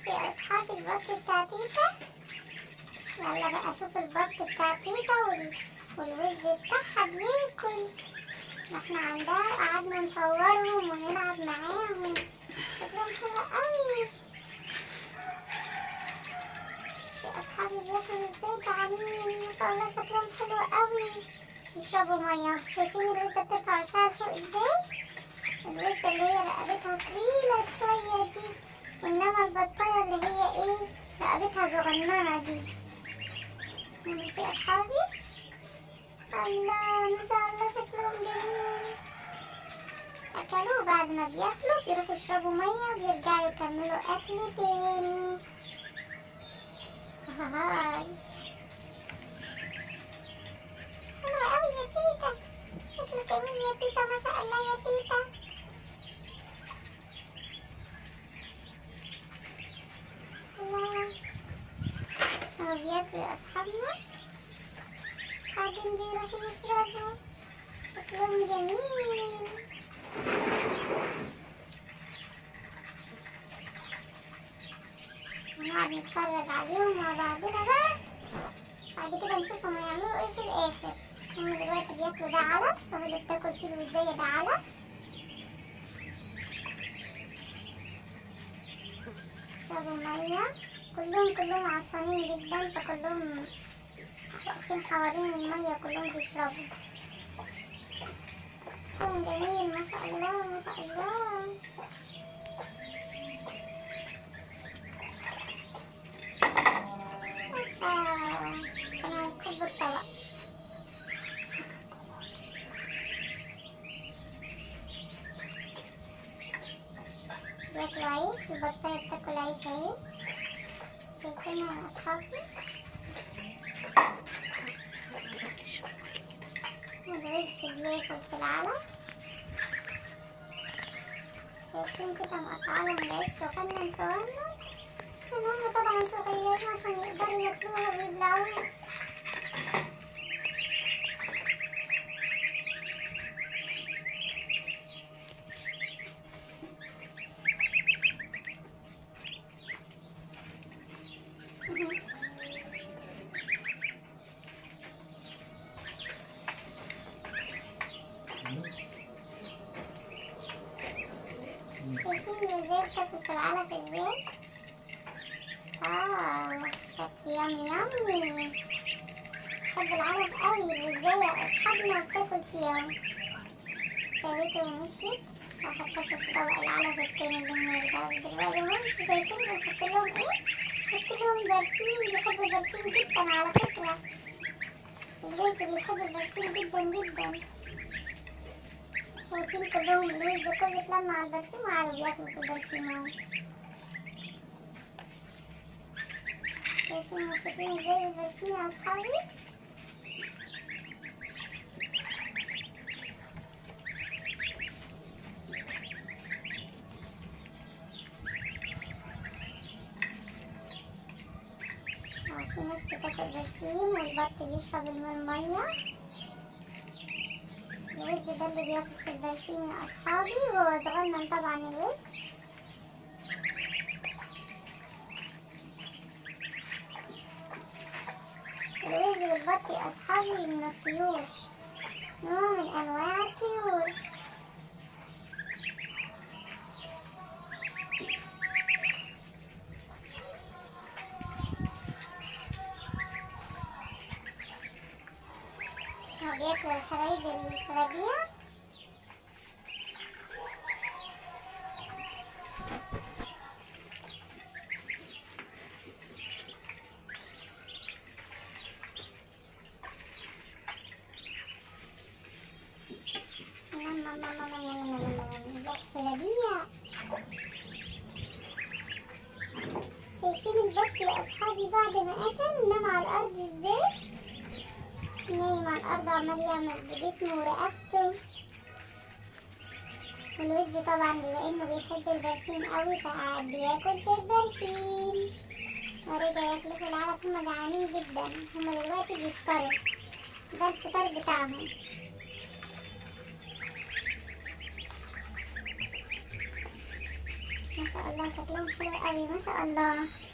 بصي يا اصحابي البط بتاع تيتا يلا بقى اشوف البط بتاع تيتا وال... والوز بتاعها بياكل ما احنا عندها قعدنا نصورهم ونلعب معاهم شكلهم حلو قوي بصي يا اصحابي بياكلوا ازاي جعانين ما شاء الله شكلهم حلو قوي يشربوا ميه شايفين الوزة بترفع وشها لفوق ازاي الوزة اللي هي رقبتها طويلة شوية دي إنما البطاية اللي هي إيه رقبتها صغننة دي بصي يا أصحابي الله ما شاء الله شكلهم جميل أكلوا بعد ما بياكلوا بيروحوا يشربوا مية وبيرجعوا يكملوا أكل تاني هاي حلوة أوي يا تيتا شكله جميل يا تيتا ما شاء الله يا تيتا الله هو بياكلوا يا أصحابنا بعدين بيروحوا يشربوا شكلهم جميل هنقعد نتفرج عليهم مع بعضنا بقى بعد كده نشوفهم هيعملوا ايه في الآخر هما دلوقتي بياكلوا ده علف وهو اللي بتاكل فيه الوزية ده علف يشربوا مية كلهم كلهم عطشانين جدا فكلهم واقفين حوالين المية كلهم بيشربوا شكلهم جميل ما شاء الله ما شاء الله آه، كانوا هيكبوا الطبق بياكلوا عيش البطاية بتاكل عيش اهي شايفينها يا أصحابي الوز بياكل في العلف شايفين كده مقطعلهم العيش صغنن صغنن عشان هما طبعا صغيرين عشان يقدروا ياكلوها ويبلعوها شايفين الوزية بتاكل في العلف ازاي؟ اه شكل يامي يامي بحب العلف قوي الوزية اصحابنا بتاكل فيها سابته ومشيت راحت تاكل في طبق العلف التاني اللي هناك ده دلوقتي هم انتوا شايفين بنحط لهم ايه؟ بنحط لهم برسيم بيحبوا البرسيم جدا على فكرة الوز بيحب البرسيم جدا جدا شايفين كلهم الوز ده كله اتلم على البرسيم وقعدوا بياكلوا في البرسيم اهو شايفين مبسوطين ازاي بالبرسيم يا اصحابي اه في ناس بتاكل برسيم والبط بيشرب المية الوز ده اللي بياكل في البرسيم يا أصحابي وهو صغنن طبعا الوز الوز والبط يا أصحابي من الطيور نوع من أنواع الطيور هو بياكل الحبايب الربيع ربيع شايفين البط يا أصحابي بعد ما أكل نام على الأرض ازاي نايم على الأرض عمال يعمل بجسمه ورقبته والوز طبعا بما إنه بيحب البرسيم قوي فقعد بياكل في البرسيم ورجع ياكلوا في العلف هما جعانين جدا هما دلوقتي بيفطروا ده الفطار بتاعهم ما شاء الله شكلهم حلو قوي ما شاء الله